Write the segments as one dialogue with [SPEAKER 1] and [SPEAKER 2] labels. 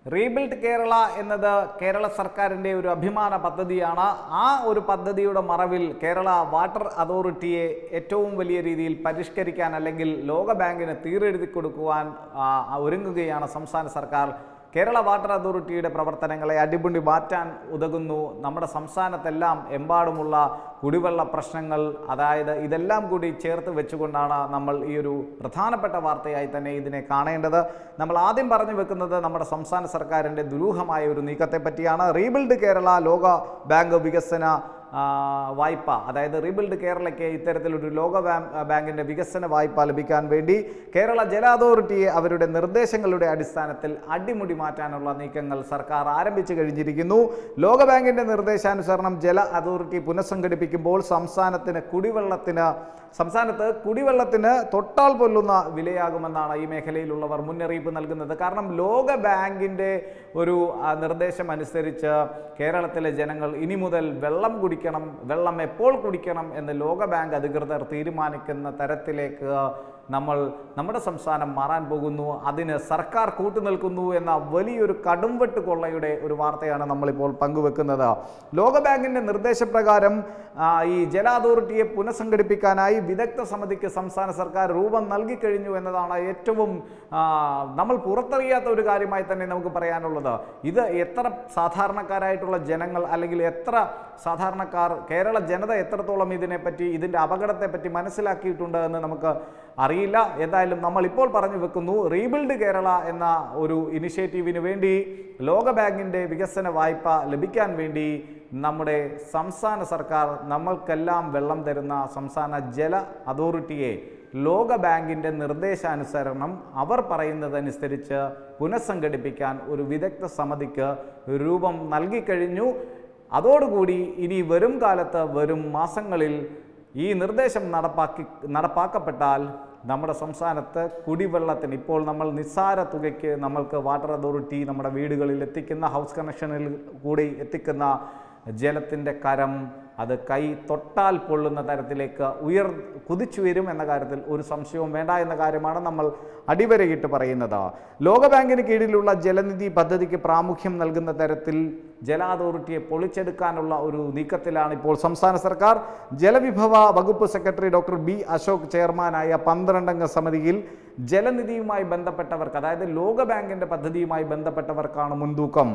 [SPEAKER 1] rebuild Kerala എന്നത് കേരള സർക്കാരിൻ്റെ ഒരു അഭിമാന പദ്ധതിയാണ് ആ ഒരു പദ്ധതിയുടെ മറവിൽ കേരള വാട്ടർ അതോറിറ്റിയെ ഏറ്റവും വലിയ രീതിയിൽ പരിഷ്കരിക്കാൻ അല്ലെങ്കിൽ ലോക ബാങ്കിന് തീരെഴുതി കൊടുക്കുവാൻ ആ, ഒരുങ്ങുകയാണ് സംസ്ഥാന സർക്കാർ കേരള വാട്ടർ അതോറിറ്റിയുടെ പ്രവർത്തനങ്ങളെ അടിപൊളി മാറ്റാൻ ഉതകുന്നു നമ്മുടെ സംസ്ഥാനത്തെല്ലാം എമ്പാടുമുള്ള കുടിവെള്ള പ്രശ്നങ്ങൾ അതായത് ഇതെല്ലാം കൂടി ചേർത്ത് വെച്ചുകൊണ്ടാണ് നമ്മൾ ഈ ഒരു പ്രധാനപ്പെട്ട വാർത്തയായി തന്നെ ഇതിനെ കാണേണ്ടത് നമ്മൾ ആദ്യം പറഞ്ഞു വെക്കുന്നത് നമ്മുടെ സംസ്ഥാന സർക്കാരിൻ്റെ ദുരൂഹമായ ഒരു നീക്കത്തെ പറ്റിയാണ് റീബിൽഡ് കേരള ലോക ബാങ്ക് വികസന ആ, വായ്പ അതായത് റീബിൽഡ് കേരളയ്ക്ക് ഇത്തരത്തിലൊരു ലോക ബാ- ബാങ്കിൻ്റെ വികസന വായ്പ ലഭിക്കാൻ വേണ്ടി കേരള ജല അതോറിറ്റിയെ അവരുടെ നിർദ്ദേശങ്ങളുടെ അടിസ്ഥാനത്തിൽ അടിമുടി മാറ്റാനുള്ള നീക്കങ്ങൾ സർക്കാർ ആരംഭിച്ചു കഴിഞ്ഞിരിക്കുന്നു ലോക ബാങ്കിൻ്റെ നിർദ്ദേശാനുസരണം ജല അതോറിറ്റി പുനഃസംഘടിപ്പിക്കുമ്പോൾ സംസ്ഥാനത്തിന് കുടിവെള്ളത്തിന് സംസ്ഥാനത്ത് കുടിവെള്ളത്തിന് തൊട്ടാൽ പൊല്ലുന്ന വിലയാകുമെന്നാണ് ഈ മേഖലയിലുള്ളവർ മുന്നറിയിപ്പ് നൽകുന്നത് കാരണം ലോക ബാങ്കിൻ്റെ ഒരു ആ, നിർദ്ദേശം അനുസരിച്ച് കേരളത്തിലെ ജനങ്ങൾ ഇനി മുതൽ വെള്ളം കുടിക്കണം വെള്ളം എപ്പോൾ കുടിക്കണം എന്ന് ലോക ബാങ്ക് അധികൃതർ തീരുമാനിക്കുന്ന തരത്തിലേക്ക് നമ്മൾ നമ്മുടെ സംസ്ഥാനം മാറാൻ പോകുന്നു അതിന് സർക്കാർ കൂട്ടുനിൽക്കുന്നു എന്ന വലിയൊരു കടുംവെട്ട് കൊള്ളയുടെ ഒരു വാർത്തയാണ് നമ്മളിപ്പോൾ പങ്കുവെക്കുന്നത് ലോക ബാങ്കിൻ്റെ നിർദ്ദേശപ്രകാരം ആ, ഈ ജല അതോറിറ്റിയെ പുനഃസംഘടിപ്പിക്കാനായി വിദഗ്ധ സമിതിക്ക് സംസ്ഥാന സർക്കാർ രൂപം നൽകി കഴിഞ്ഞു എന്നതാണ് ഏറ്റവും ആ, നമ്മൾ പുറത്തറിയാത്ത ഒരു കാര്യമായി തന്നെ നമുക്ക് പറയാനുള്ളത് ഇത് എത്ര സാധാരണക്കാരായിട്ടുള്ള ജനങ്ങൾ അല്ലെങ്കിൽ എത്ര സാധാരണക്കാർ കേരള ജനത എത്രത്തോളം ഇതിനെപ്പറ്റി ഇതിൻ്റെ അപകടത്തെപ്പറ്റി മനസ്സിലാക്കിയിട്ടുണ്ട് എന്ന് നമുക്ക് അറിയില്ല എന്തായാലും നമ്മൾ ഇപ്പോൾ പറഞ്ഞു വെക്കുന്നു റീബിൽഡ് കേരള എന്ന ഒരു ഇനിഷ്യേറ്റീവിന് വേണ്ടി ലോക ബാങ്കിൻ്റെ വികസന വായ്പ ലഭിക്കാൻ വേണ്ടി നമ്മുടെ സംസ്ഥാന സർക്കാർ നമ്മൾക്കെല്ലാം വെള്ളം തരുന്ന സംസ്ഥാന ജല അതോറിറ്റിയെ ലോക ബാങ്കിൻ്റെ നിർദ്ദേശാനുസരണം അവർ പറയുന്നതനുസരിച്ച് പുനഃസംഘടിപ്പിക്കാൻ ഒരു വിദഗ്ധ സമിതിക്ക് രൂപം നൽകിക്കഴിഞ്ഞു അതോടുകൂടി ഇനി വരും കാലത്ത് വരും മാസങ്ങളിൽ ഈ നിർദ്ദേശം നടപ്പാക്കി നടപ്പാക്കപ്പെട്ടാൽ നമ്മുടെ സംസ്ഥാനത്ത് കുടിവെള്ളത്തിന് ഇപ്പോൾ നമ്മൾ നിസ്സാര തുകയ്ക്ക് നമ്മൾക്ക് വാട്ടർ അതോറിറ്റി നമ്മുടെ വീടുകളിൽ എത്തിക്കുന്ന ഹൗസ് കണക്ഷനിൽ കൂടി എത്തിക്കുന്ന ജലത്തിൻ്റെ കരം അത് കൈ തൊട്ടാൽ പൊള്ളുന്ന തരത്തിലേക്ക് ഉയർ കുതിച്ചുയരും എന്ന കാര്യത്തിൽ ഒരു സംശയവും വേണ്ട എന്ന കാര്യമാണ് നമ്മൾ അടിവരയിട്ട് പറയുന്നത് ലോകബാങ്കിന് കീഴിലുള്ള ജലനിധി പദ്ധതിക്ക് പ്രാമുഖ്യം നൽകുന്ന തരത്തിൽ ജല അതോറിറ്റിയെ പൊളിച്ചെടുക്കാനുള്ള ഒരു നീക്കത്തിലാണ് ഇപ്പോൾ സംസ്ഥാന സർക്കാർ ജലവിഭവ വകുപ്പ് സെക്രട്ടറി ഡോക്ടർ ബി അശോക് ചെയർമാനായ പന്ത്രണ്ടംഗ സമിതിയിൽ ജലനിധിയുമായി ബന്ധപ്പെട്ടവർക്ക് അതായത് ലോകബാങ്കിൻ്റെ പദ്ധതിയുമായി ബന്ധപ്പെട്ടവർക്കാണ് മുൻതൂക്കം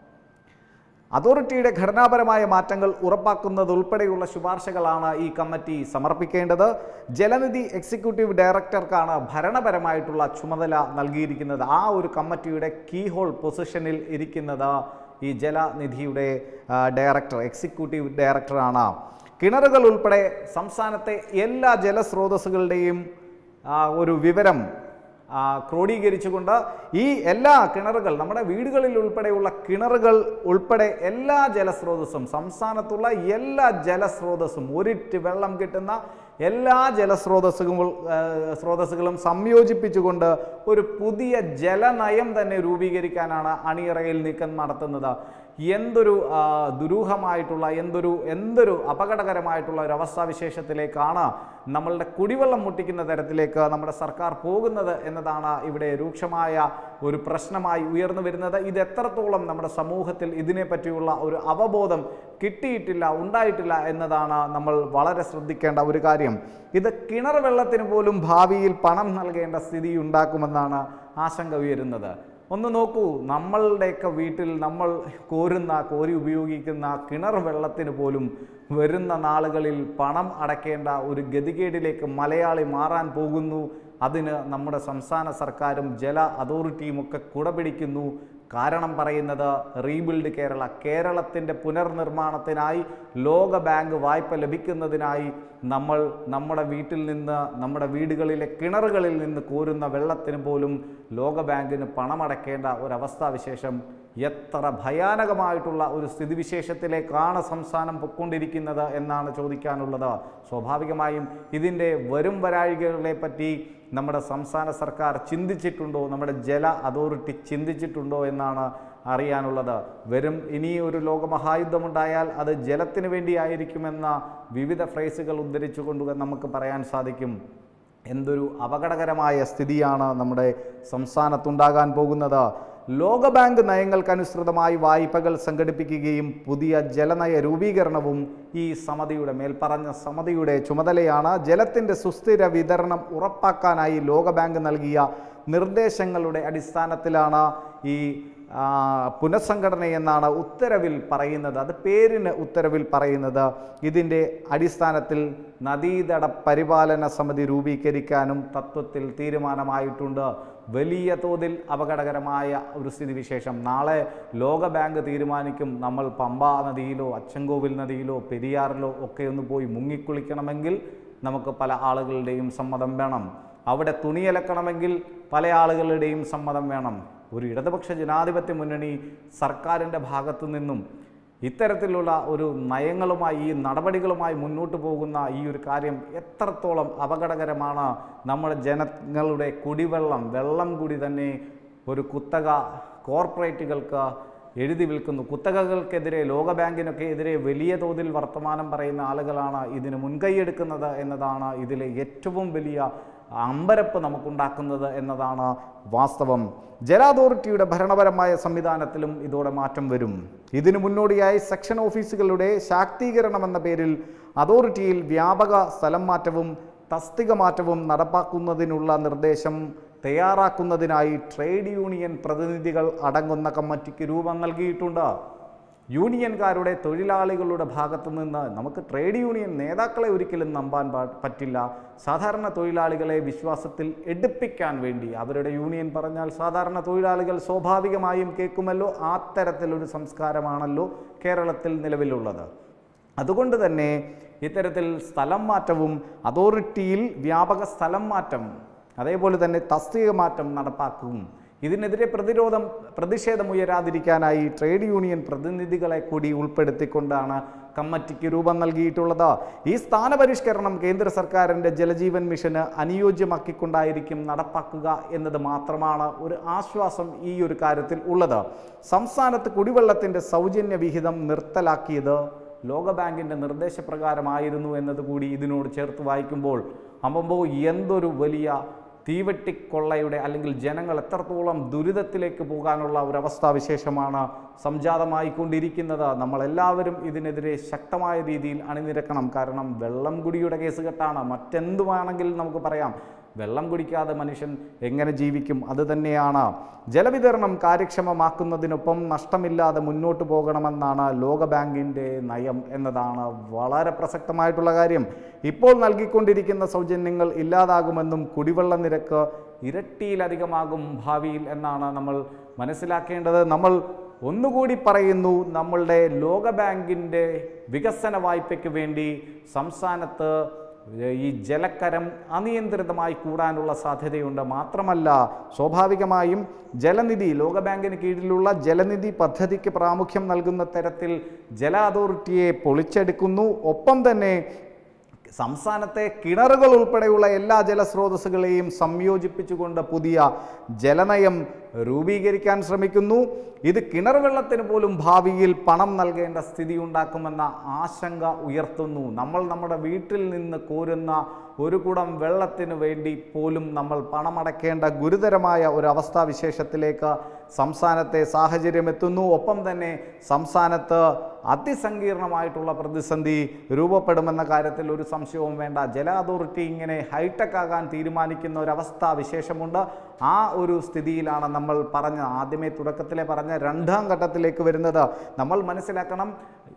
[SPEAKER 1] അതോറിറ്റിയുടെ ഘടനാപരമായ മാറ്റങ്ങൾ ഉറപ്പാക്കുന്നതുൾപ്പെടെയുള്ള ശുപാർശകളാണ് ഈ കമ്മിറ്റി സമർപ്പിക്കേണ്ടത് ജലനിധി എക്സിക്യൂട്ടീവ് ഡയറക്ടർക്കാണ് ഭരണപരമായിട്ടുള്ള ചുമതല നൽകിയിരിക്കുന്നത് ആ ഒരു കമ്മിറ്റിയുടെ കീ ഹോൾ പൊസിഷനിൽ ഇരിക്കുന്നത് ഈ ജലനിധിയുടെ ആ, ഡയറക്ടർ എക്സിക്യൂട്ടീവ് ഡയറക്ടറാണ് കിണറുകൾ ഉൾപ്പെടെ സംസ്ഥാനത്തെ എല്ലാ ജലസ്രോതസ്സുകളുടെയും ആ, ഒരു വിവരം ആ, ക്രോഡീകരിച്ചുകൊണ്ട് ഈ എല്ലാ കിണറുകൾ നമ്മുടെ വീടുകളിൽ ഉൾപ്പെടെയുള്ള കിണറുകൾ ഉൾപ്പെടെ എല്ലാ ജലസ്രോതസ്സും സംസ്ഥാനത്തുള്ള എല്ലാ ജലസ്രോതസ്സും ഒരിറ്റ് വെള്ളം കിട്ടുന്ന എല്ലാ ജലസ്രോതസ്സുകളും ആ, സ്രോതസ്സുകളും സംയോജിപ്പിച്ചുകൊണ്ട് ഒരു പുതിയ ജലനയം തന്നെ രൂപീകരിക്കാനാണ് അണിയറയിൽ നീക്കം നടത്തുന്നത് എന്തൊരു ആ, ദുരൂഹമായിട്ടുള്ള എന്തൊരു എന്തൊരു അപകടകരമായിട്ടുള്ള ഒരു അവസ്ഥാവിശേഷത്തിലേക്കാണ് നമ്മളുടെ കുടിവെള്ളം മുട്ടിക്കുന്ന തരത്തിലേക്ക് നമ്മുടെ സർക്കാർ പോകുന്നത് എന്നതാണ് ഇവിടെ രൂക്ഷമായ ഒരു പ്രശ്നമായി ഉയർന്നു വരുന്നത് ഇത് എത്രത്തോളം നമ്മുടെ സമൂഹത്തിൽ ഇതിനെപ്പറ്റിയുള്ള ഒരു അവബോധം കിട്ടിയിട്ടില്ല ഉണ്ടായിട്ടില്ല എന്നതാണ് നമ്മൾ വളരെ ശ്രദ്ധിക്കേണ്ട ഒരു കാര്യം ഇത് കിണർ വെള്ളത്തിന് പോലും ഭാവിയിൽ പണം നൽകേണ്ട സ്ഥിതി ഉണ്ടാക്കുമെന്നാണ് ആശങ്ക ഉയരുന്നത് ഒന്ന് നോക്കൂ നമ്മളുടെയൊക്കെ വീട്ടിൽ നമ്മൾ കോരുന്ന കോരി ഉപയോഗിക്കുന്ന കിണർ വെള്ളത്തിന് പോലും വരുന്ന നാളുകളിൽ പണം അടയ്ക്കേണ്ട ഒരു ഗതികേടിലേക്ക് മലയാളി മാറാൻ പോകുന്നു അതിന് നമ്മുടെ സംസ്ഥാന സർക്കാരും ജല അതോറിറ്റിയും ഒക്കെ കുടപിടിക്കുന്നു കാരണം പറയുന്നത് റീബിൽഡ് കേരള കേരളത്തിൻ്റെ പുനർനിർമ്മാണത്തിനായി ലോക ബാങ്ക് വായ്പ ലഭിക്കുന്നതിനായി നമ്മൾ നമ്മുടെ വീട്ടിൽ നിന്ന് നമ്മുടെ വീടുകളിലെ കിണറുകളിൽ നിന്ന് കോരുന്ന വെള്ളത്തിന് പോലും ലോക ബാങ്കിന് പണമടയ്ക്കേണ്ട ഒരവസ്ഥാവിശേഷം എത്ര ഭയാനകമായിട്ടുള്ള ഒരു സ്ഥിതിവിശേഷത്തിലേക്കാണ് സംസ്ഥാനം പൊയ്ക്കൊണ്ടിരിക്കുന്നത് എന്നാണ് ചോദിക്കാനുള്ളത് സ്വാഭാവികമായും ഇതിൻ്റെ വരും വരാഴികളെ പറ്റി നമ്മുടെ സംസ്ഥാന സർക്കാർ ചിന്തിച്ചിട്ടുണ്ടോ നമ്മുടെ ജല അതോറിറ്റി ചിന്തിച്ചിട്ടുണ്ടോ എന്നാണ് അറിയാനുള്ളത് വരും ഇനി ഒരു ലോകമഹായുദ്ധമുണ്ടായാൽ അത് ജലത്തിന് വേണ്ടിയായിരിക്കുമെന്ന വിവിധ ഫ്രേസുകൾ ഉദ്ധരിച്ചുകൊണ്ട് നമുക്ക് പറയാൻ സാധിക്കും എന്തൊരു അപകടകരമായ സ്ഥിതിയാണ് നമ്മുടെ സംസ്ഥാനത്തുണ്ടാകാൻ പോകുന്നത് ലോകബാങ്ക് നയങ്ങൾക്കനുസൃതമായി വായ്പകൾ സംഘടിപ്പിക്കുകയും പുതിയ ജലനയ രൂപീകരണവും ഈ സമിതിയുടെ മേൽപ്പറഞ്ഞ സമിതിയുടെ ചുമതലയാണ് ജലത്തിൻ്റെ സുസ്ഥിര വിതരണം ഉറപ്പാക്കാനായി ലോകബാങ്ക് നൽകിയ നിർദ്ദേശങ്ങളുടെ അടിസ്ഥാനത്തിലാണ് ഈ ആ, പുനഃസംഘടന എന്നാണ് ഉത്തരവിൽ പറയുന്നത് അത് പേരിന് ഉത്തരവിൽ പറയുന്നത് ഇതിൻ്റെ അടിസ്ഥാനത്തിൽ നദീതട പരിപാലന സമിതി രൂപീകരിക്കാനും തത്വത്തിൽ തീരുമാനമായിട്ടുണ്ട് വലിയ തോതിൽ അപകടകരമായ ഒരു സ്ഥിതിവിശേഷം നാളെ ലോകബാങ്ക് തീരുമാനിക്കും നമ്മൾ പമ്പ നദിയിലോ അച്ചൻകോവിൽ നദിയിലോ പെരിയാറിലോ ഒക്കെ ഒന്ന് പോയി മുങ്ങിക്കുളിക്കണമെങ്കിൽ നമുക്ക് പല ആളുകളുടെയും സമ്മതം വേണം അവിടെ തുണിയലക്കണമെങ്കിൽ പല ആളുകളുടെയും സമ്മതം വേണം ഒരു ഇടതുപക്ഷ ജനാധിപത്യ മുന്നണി സർക്കാരിൻ്റെ ഭാഗത്തു നിന്നും ഇത്തരത്തിലുള്ള ഒരു നയങ്ങളുമായി ഈ നടപടികളുമായി മുന്നോട്ട് പോകുന്ന ഈ ഒരു കാര്യം എത്രത്തോളം അപകടകരമാണ് നമ്മുടെ ജനങ്ങളുടെ കുടിവെള്ളം വെള്ളം കൂടി തന്നെ ഒരു കുത്തക കോർപ്പറേറ്റുകൾക്ക് എഴുതി വിൽക്കുന്നു കുത്തകകൾക്കെതിരെ ലോകബാങ്കിനൊക്കെ എതിരെ വലിയ തോതിൽ വർത്തമാനം പറയുന്ന ആളുകളാണ് ഇതിന് മുൻകൈയെടുക്കുന്നത് എന്നതാണ് ഇതിലെ ഏറ്റവും വലിയ അമ്പരപ്പ് നമുക്കുണ്ടാക്കുന്നത് എന്നതാണ് വാസ്തവം ജല അതോറിറ്റിയുടെ ഭരണപരമായ സംവിധാനത്തിലും ഇതോടെ മാറ്റം വരും ഇതിനു മുന്നോടിയായി സെക്ഷൻ ഓഫീസുകളുടെ ശാക്തീകരണം എന്ന പേരിൽ അതോറിറ്റിയിൽ വ്യാപക സ്ഥലം മാറ്റവും തസ്തിക മാറ്റവും നടപ്പാക്കുന്നതിനുള്ള നിർദ്ദേശം തയ്യാറാക്കുന്നതിനായി ട്രേഡ് യൂണിയൻ പ്രതിനിധികൾ അടങ്ങുന്ന കമ്മിറ്റിക്ക് രൂപം നൽകിയിട്ടുണ്ട് യൂണിയൻകാരുടെ തൊഴിലാളികളുടെ ഭാഗത്തു നിന്ന് നമുക്ക് ട്രേഡ് യൂണിയൻ നേതാക്കളെ ഒരിക്കലും നമ്പാൻ പാ- പറ്റില്ല സാധാരണ തൊഴിലാളികളെ വിശ്വാസത്തിൽ എടുപ്പിക്കാൻ വേണ്ടി അവരുടെ യൂണിയൻ പറഞ്ഞാൽ സാധാരണ തൊഴിലാളികൾ സ്വാഭാവികമായും കേൾക്കുമല്ലോ ആ തരത്തിലൊരു സംസ്കാരമാണല്ലോ കേരളത്തിൽ നിലവിലുള്ളത് അതുകൊണ്ട് തന്നെ ഇത്തരത്തിൽ സ്ഥലം മാറ്റവും അതോറിറ്റിയിൽ വ്യാപക സ്ഥലം മാറ്റം അതേപോലെ തന്നെ തസ്തിക മാറ്റം നടപ്പാക്കും ഇതിനെതിരെ പ്രതിരോധം പ്രതിഷേധമുയരാതിരിക്കാനായി ട്രേഡ് യൂണിയൻ പ്രതിനിധികളെ കൂടി ഉൾപ്പെടുത്തിക്കൊണ്ടാണ് കമ്മിറ്റിക്ക് രൂപം നൽകിയിട്ടുള്ളത് ഈ സ്ഥാനപരിഷ്കരണം കേന്ദ്ര സർക്കാരിൻ്റെ ജലജീവൻ മിഷന് അനുയോജ്യമാക്കിക്കൊണ്ടായിരിക്കും നടപ്പാക്കുക എന്നത് മാത്രമാണ് ഒരു ആശ്വാസം ഈ ഒരു കാര്യത്തിൽ ഉള്ളത് സംസ്ഥാനത്ത് കുടിവെള്ളത്തിൻ്റെ സൗജന്യ വിഹിതം നിർത്തലാക്കിയത് ലോകബാങ്കിൻ്റെ നിർദ്ദേശപ്രകാരമായിരുന്നു എന്നതുകൂടി ഇതിനോട് ചേർത്ത് വായിക്കുമ്പോൾ അമ്പമ്പോ എന്തൊരു വലിയ തീവെട്ടിക്കൊള്ളയുടെ അല്ലെങ്കിൽ ജനങ്ങൾ എത്രത്തോളം ദുരിതത്തിലേക്ക് പോകാനുള്ള ഒരവസ്ഥാവിശേഷമാണ് സംജാതമായിക്കൊണ്ടിരിക്കുന്നത് നമ്മളെല്ലാവരും ഇതിനെതിരെ ശക്തമായ രീതിയിൽ അണിനിരക്കണം കാരണം വെള്ളം കുടിയുടെ കേസ് കെട്ടാണ് മറ്റെന്തുമാണെങ്കിൽ നമുക്ക് പറയാം വെള്ളം കുടിക്കാതെ മനുഷ്യൻ എങ്ങനെ ജീവിക്കും അത് തന്നെയാണ് ജലവിതരണം കാര്യക്ഷമമാക്കുന്നതിനൊപ്പം നഷ്ടമില്ലാതെ മുന്നോട്ട് പോകണമെന്നാണ് ലോകബാങ്കിൻ്റെ നയം എന്നതാണ് വളരെ പ്രസക്തമായിട്ടുള്ള കാര്യം ഇപ്പോൾ നൽകിക്കൊണ്ടിരിക്കുന്ന സൗജന്യങ്ങൾ ഇല്ലാതാകുമെന്നും കുടിവെള്ള നിരക്ക് ഇരട്ടിയിലധികമാകും ഭാവിയിൽ എന്നാണ് നമ്മൾ മനസ്സിലാക്കേണ്ടത് നമ്മൾ ഒന്നുകൂടി പറയുന്നു നമ്മളുടെ ലോകബാങ്കിൻ്റെ വികസന വായ്പയ്ക്ക് വേണ്ടി സംസ്ഥാനത്ത് ഈ ജലക്കരം അനിയന്ത്രിതമായി കൂടാനുള്ള സാധ്യതയുണ്ട് മാത്രമല്ല സ്വാഭാവികമായും ജലനിധി ലോകബാങ്കിന് കീഴിലുള്ള ജലനിധി പദ്ധതിക്ക് പ്രാമുഖ്യം നൽകുന്ന തരത്തിൽ ജല അതോറിറ്റിയെ പൊളിച്ചെടുക്കുന്നു ഒപ്പം തന്നെ സംസ്ഥാനത്തെ കിണറുകൾ ഉൾപ്പെടെയുള്ള എല്ലാ ജലസ്രോതസ്സുകളെയും സംയോജിപ്പിച്ചുകൊണ്ട് പുതിയ ജലനയം രൂപീകരിക്കാൻ ശ്രമിക്കുന്നു ഇത് കിണർ വെള്ളത്തിന് പോലും ഭാവിയിൽ പണം നൽകേണ്ട സ്ഥിതി ഉണ്ടാക്കുമെന്ന ആശങ്ക ഉയർത്തുന്നു നമ്മൾ നമ്മുടെ വീട്ടിൽ നിന്ന് കോരുന്ന ഒരു കുടം വെള്ളത്തിന് വേണ്ടി പോലും നമ്മൾ പണമടയ്ക്കേണ്ട ഗുരുതരമായ ഒരു അവസ്ഥാവിശേഷത്തിലേക്ക് സംസ്ഥാനത്തെ സാഹചര്യം എത്തുന്നു ഒപ്പം തന്നെ സംസ്ഥാനത്ത് അതിസങ്കീർണമായിട്ടുള്ള പ്രതിസന്ധി രൂപപ്പെടുമെന്ന കാര്യത്തിൽ ഒരു സംശയവും വേണ്ട ജല അതോറിറ്റി ഇങ്ങനെ ഹൈടെക് ആകാൻ തീരുമാനിക്കുന്ന ഒരവസ്ഥ വിശേഷമുണ്ട് ആ ഒരു സ്ഥിതിയിലാണ് നമ്മൾ പറഞ്ഞ ആദ്യമേ തുടക്കത്തിലെ പറഞ്ഞ രണ്ടാം ഘട്ടത്തിലേക്ക് വരുന്നത് നമ്മൾ മനസ്സിലാക്കണം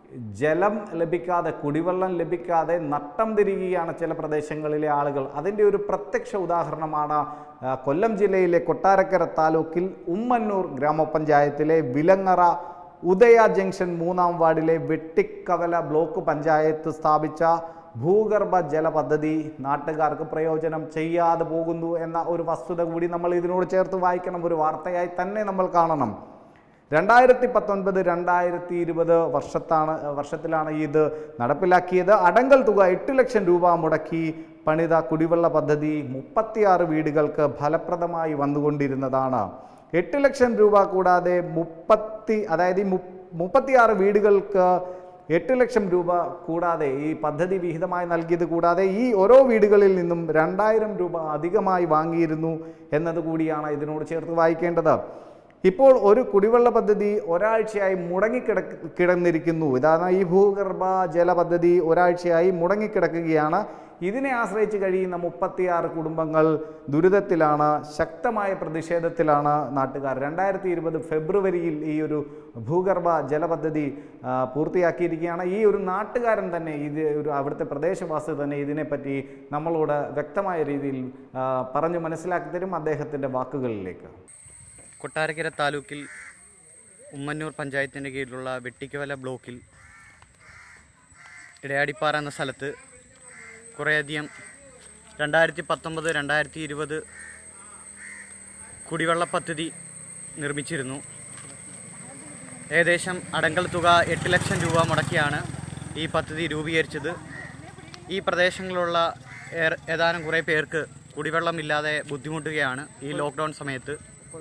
[SPEAKER 1] ജലം ലഭിക്കാതെ കുടിവെള്ളം ലഭിക്കാതെ നട്ടം തിരികുകയാണ് ചില പ്രദേശങ്ങളിലെ ആളുകൾ അതിൻ്റെ ഒരു പ്രത്യക്ഷ ഉദാഹരണമാണ് ആ, കൊല്ലം ജില്ലയിലെ കൊട്ടാരക്കര താലൂക്കിൽ ഉമ്മന്നൂർ ഗ്രാമപഞ്ചായത്തിലെ വിലങ്ങറ ഉദയ ജംഗ്ഷൻ മൂന്നാം വാർഡിലെ വെട്ടിക്കവല ബ്ലോക്ക് പഞ്ചായത്ത് സ്ഥാപിച്ച ഭൂഗർഭ ജല പദ്ധതി നാട്ടുകാർക്ക് പ്രയോജനം ചെയ്യാതെ പോകുന്നു എന്ന ഒരു വസ്തുത കൂടി നമ്മൾ ഇതിനോട് ചേർത്ത് വായിക്കണം ഒരു വാർത്തയായി തന്നെ നമ്മൾ കാണണം രണ്ടായിരത്തി പത്തൊൻപത് രണ്ടായിരത്തി ഇരുപത് വർഷത്താണ് വർഷത്തിലാണ് ഇത് നടപ്പിലാക്കിയത് അടങ്കൽ തുക എട്ട് ലക്ഷം രൂപ മുടക്കി പണിത കുടിവെള്ള പദ്ധതി മുപ്പത്തിയാറ് വീടുകൾക്ക് ഫലപ്രദമായി വന്നുകൊണ്ടിരുന്നതാണ് എട്ട് ലക്ഷം രൂപ കൂടാതെ മുപ്പത്തി അതായത് ഈ മു- മുപ്പത്തിയാറ് വീടുകൾക്ക് എട്ട് ലക്ഷം രൂപ കൂടാതെ ഈ പദ്ധതി വിഹിതമായി നൽകിയത് കൂടാതെ ഈ ഓരോ വീടുകളിൽ നിന്നും രണ്ടായിരം രൂപ അധികമായി വാങ്ങിയിരുന്നു എന്നത് കൂടിയാണ് ഇതിനോട് ചേർത്ത് വായിക്കേണ്ടത് ഇപ്പോൾ ഒരു കുടിവെള്ള പദ്ധതി ഒരാഴ്ചയായി മുടങ്ങിക്കിട കിടന്നിരിക്കുന്നു ഇതാണ് ഈ ഭൂഗർഭ ജല പദ്ധതി ഒരാഴ്ചയായി മുടങ്ങിക്കിടക്കുകയാണ് ഇതിനെ ആശ്രയിച്ച് കഴിയുന്ന മുപ്പത്തിയാറ് കുടുംബങ്ങൾ ദുരിതത്തിലാണ് ശക്തമായ പ്രതിഷേധത്തിലാണ് നാട്ടുകാർ രണ്ടായിരത്തി ഇരുപത് ഫെബ്രുവരിയിൽ ഈ ഒരു ഭൂഗർഭ ജല പദ്ധതി ആ, പൂർത്തിയാക്കിയിരിക്കുകയാണ് ഈ ഒരു നാട്ടുകാരൻ തന്നെ ഇത് ഒരു അവിടുത്തെ പ്രദേശവാസി തന്നെ ഇതിനെപ്പറ്റി നമ്മളോട് വ്യക്തമായ രീതിയിൽ ആ, പറഞ്ഞു മനസ്സിലാക്കി തരും അദ്ദേഹത്തിൻ്റെ വാക്കുകളിലേക്ക്
[SPEAKER 2] കൊട്ടാരക്കര താലൂക്കിൽ ഉമ്മന്നൂർ പഞ്ചായത്തിൻ്റെ കീഴിലുള്ള വെട്ടിക്കവല ബ്ലോക്കിൽ ഇടയാടിപ്പാറ എന്ന സ്ഥലത്ത് കുറേയധികം രണ്ടായിരത്തി പത്തൊമ്പത് രണ്ടായിരത്തി ഇരുപത് കുടിവെള്ള പദ്ധതി നിർമ്മിച്ചിരുന്നു ഏകദേശം അടങ്കൽ തുക എട്ട് ലക്ഷം രൂപ മുടക്കിയാണ് ഈ പദ്ധതി രൂപീകരിച്ചത് ഈ പ്രദേശങ്ങളിലുള്ള ഏറെ- ഏതാനും കുറേ പേർക്ക് കുടിവെള്ളമില്ലാതെ ബുദ്ധിമുട്ടുകയാണ് ഈ ലോക്ക്ഡൗൺ സമയത്ത്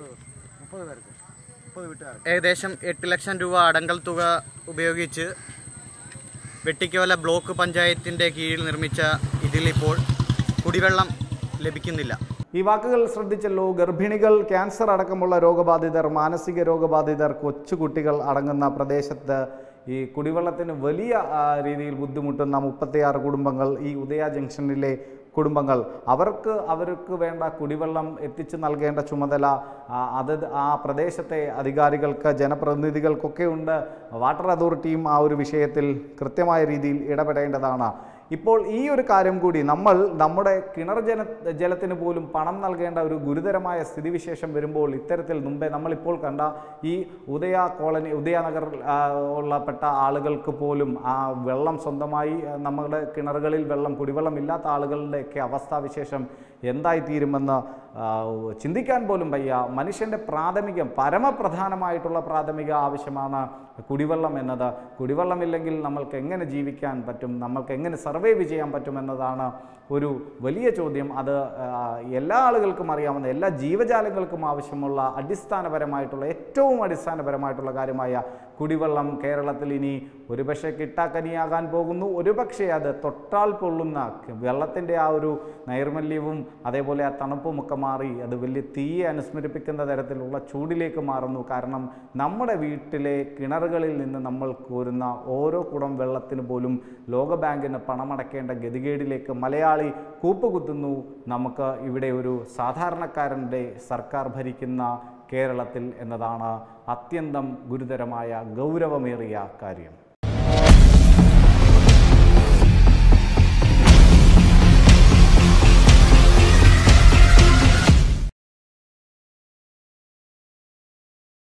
[SPEAKER 2] ഏകദേശം എട്ട് ലക്ഷം രൂപ അടങ്കൽ തുക ഉപയോഗിച്ച് വെട്ടിക്കോല ബ്ലോക്ക് പഞ്ചായത്തിൻ്റെ കീഴിൽ നിർമ്മിച്ച ഇതിലിപ്പോൾ കുടിവെള്ളം ലഭിക്കുന്നില്ല
[SPEAKER 1] ഈ വാക്കുകൾ ശ്രദ്ധിച്ചല്ലോ ഗർഭിണികൾ ക്യാൻസർ അടക്കമുള്ള രോഗബാധിതർ മാനസിക രോഗബാധിതർ കൊച്ചുകുട്ടികൾ അടങ്ങുന്ന പ്രദേശത്ത് ഈ കുടിവെള്ളത്തിന് വലിയ ആ, രീതിയിൽ ബുദ്ധിമുട്ടുന്ന മുപ്പത്തിയാറ് കുടുംബങ്ങൾ ഈ ഉദയ ജംഗ്ഷനിലെ കുടുംബങ്ങൾ അവർക്ക് അവർക്ക് വേണ്ട കുടിവെള്ളം എത്തിച്ചു നൽകേണ്ട ചുമതല ആ, അത് ആ പ്രദേശത്തെ അധികാരികൾക്ക് ജനപ്രതിനിധികൾക്കൊക്കെ ഉണ്ട് വാട്ടർ അതോറിറ്റിയും ആ ഒരു വിഷയത്തിൽ കൃത്യമായ രീതിയിൽ ഇടപെടേണ്ടതാണ് ഇപ്പോൾ ഈ ഒരു കാര്യം കൂടി നമ്മൾ നമ്മുടെ കിണർ ജല ജലത്തിന് പോലും പണം നൽകേണ്ട ഒരു ഗുരുതരമായ സ്ഥിതിവിശേഷം വരുമ്പോൾ ഇത്തരത്തിൽ മുമ്പേ നമ്മളിപ്പോൾ കണ്ട ഈ ഉദയ കോളനി ഉദയനഗർ ആ, ഉള്ളപ്പെട്ട ആളുകൾക്ക് പോലും ആ വെള്ളം സ്വന്തമായി ആ, നമ്മുടെ കിണറുകളിൽ വെള്ളം കുടിവെള്ളം ഇല്ലാത്ത ആളുകളുടെയൊക്കെ അവസ്ഥാവിശേഷം എന്തായിത്തീരുമെന്ന് ആ, ചിന്തിക്കാൻ പോലും വയ്യ മനുഷ്യൻ്റെ പ്രാഥമികം പരമപ്രധാനമായിട്ടുള്ള പ്രാഥമിക ആവശ്യമാണ് കുടിവെള്ളം എന്നത് കുടിവെള്ളമില്ലെങ്കിൽ നമ്മൾക്ക് എങ്ങനെ ജീവിക്കാൻ പറ്റും നമ്മൾക്ക് എങ്ങനെ സർവൈവ് ചെയ്യാൻ പറ്റും എന്നതാണ് ഒരു വലിയ ചോദ്യം അത് ആ, എല്ലാ ആളുകൾക്കും അറിയാവുന്ന എല്ലാ ജീവജാലങ്ങൾക്കും ആവശ്യമുള്ള അടിസ്ഥാനപരമായിട്ടുള്ള ഏറ്റവും അടിസ്ഥാനപരമായിട്ടുള്ള കാര്യമായ കുടിവെള്ളം കേരളത്തിൽ ഇനി ഒരുപക്ഷെ കിട്ടാക്കനിയാകാൻ പോകുന്നു ഒരുപക്ഷെ അത് തൊട്ടാൽ പൊള്ളുന്ന വെള്ളത്തിൻ്റെ ആ ഒരു നൈർമല്യവും അതേപോലെ ആ തണുപ്പും ഒക്കെ മാറി അത് വലിയ തീയെ അനുസ്മരിപ്പിക്കുന്ന തരത്തിലുള്ള ചൂടിലേക്ക് മാറുന്നു കാരണം നമ്മുടെ വീട്ടിലെ കിണറുകളിൽ നിന്ന് നമ്മൾ കോരുന്ന ഓരോ കുടം വെള്ളത്തിന് പോലും ലോകബാങ്കിന് പണമടക്കേണ്ട ഗതികേടിലേക്ക് മലയാളി കൂപ്പുകുത്തുന്നു നമുക്ക് ഇവിടെ ഒരു സാധാരണക്കാരൻ്റെ സർക്കാർ ഭരിക്കുന്ന കേരളത്തിൽ എന്നതാണ് അത്യന്തം ഗുരുതരമായ ഗൗരവമേറിയ കാര്യം